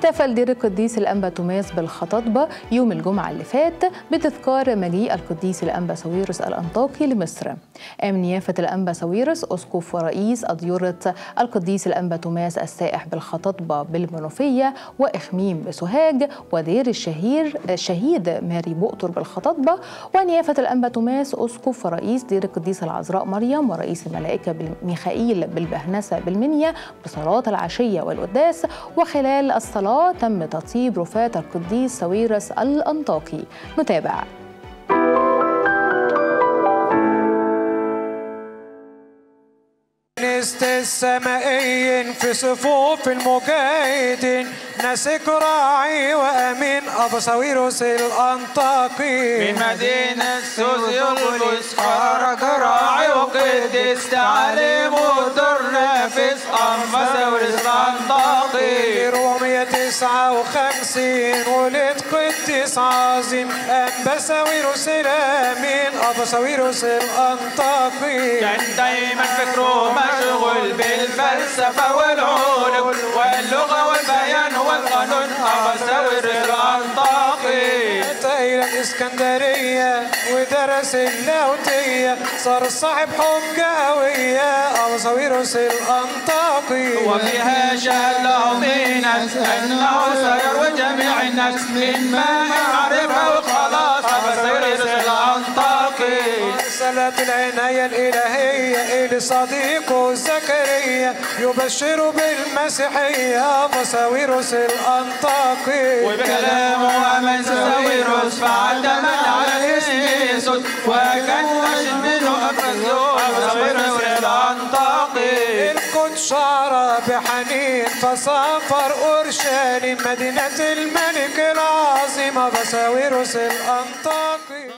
احتفل دير القديس الأنبا توماس بالخطاطبة يوم الجمعة اللي فات بتذكار مجيء القديس الأنبا ساويرس الأنطاكي لمصر قام نيافة الأنبا ساويرس أسقف ورئيس أديرة القديس الأنبا توماس السائح بالخطاطبة بالمنوفية وإخميم بسوهاج ودير الشهير الشهيد ماري بؤطر بالخطاطبة ونيافة الأنبا توماس أسقف ورئيس دير القديس العذراء مريم ورئيس الملائكة ميخائيل بالبهنسة بالمنيا بصلاة العشية والقداس وخلال الصلاة تم تطيب رفاة القديس ساويرس الأنطاكي نتابع نست السمائيين في صفوف المجاهدين ناسك راعي وامين ابو ساويروس الانطاكي من مدينة سوزيوبوليس خرج راعي وقدس تعليم ودر نافس أنفا ساويروس الأنطاكي رومية تسعة وخمسين ولد قديس عظيم أنبا ساويروس الأمين أبو ساويروس الأنطاكي كان دايما فكره مشغول بالفلسفة والعلوم واللغة والبيان والقانون أبو ساويروس الأنطاكي أتى إلى الإسكندرية ودرس اللاهوتية صار صاحب حجة قوية أبو ساويروس الأنطاكي وفيها شهد لهم ناس أنه سير وجميع الناس مما يعرفه وخلاص أبو ساويروس الأنطاكي رسالة العناية الإلهية إلى صديقه زكريا يبشر بالمسيحية مساويروس الأنطاكي وبكلامه أمن ساويروس فعد من على اسم يسوع وكان أشد منه أفرزه أبو ساويروس الأنطاكي القدس شعر بحنين فسافر أورشليم مدينة الملك العظيم مساويروس الأنطاكي